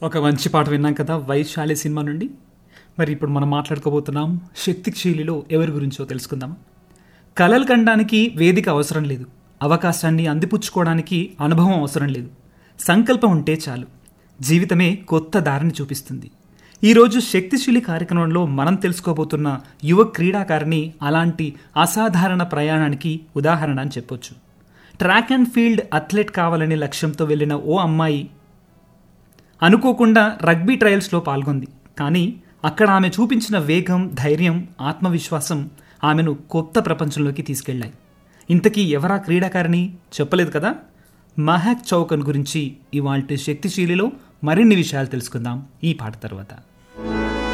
ఒక మంచి పాట విన్నాం కదా వైశాలి సినిమా నుండి మరి ఇప్పుడు మనం మాట్లాడుకోబోతున్నాం శక్తిశీలిలో ఎవరి గురించో తెలుసుకుందాం కలలు కనడానికి వేదిక అవసరం లేదు అవకాశాన్ని అందిపుచ్చుకోవడానికి అనుభవం అవసరం లేదు సంకల్పం ఉంటే చాలు జీవితమే కొత్త దారిని చూపిస్తుంది ఈరోజు శక్తిశీలి కార్యక్రమంలో మనం తెలుసుకోబోతున్న యువ క్రీడాకారిణి అలాంటి అసాధారణ ప్రయాణానికి ఉదాహరణ అని చెప్పొచ్చు ట్రాక్ అండ్ ఫీల్డ్ అథ్లెట్ కావాలనే లక్ష్యంతో వెళ్ళిన ఓ అమ్మాయి అనుకోకుండా రగ్బీ ట్రయల్స్లో పాల్గొంది కానీ అక్కడ ఆమె చూపించిన వేగం ధైర్యం ఆత్మవిశ్వాసం ఆమెను కొత్త ప్రపంచంలోకి తీసుకెళ్లాయి ఇంతకీ ఎవరా క్రీడాకారిణి చెప్పలేదు కదా మహాక్ చౌకన్ గురించి ఇవాల్టి శక్తిశీలిలో మరిన్ని విషయాలు తెలుసుకుందాం ఈ పాట తర్వాత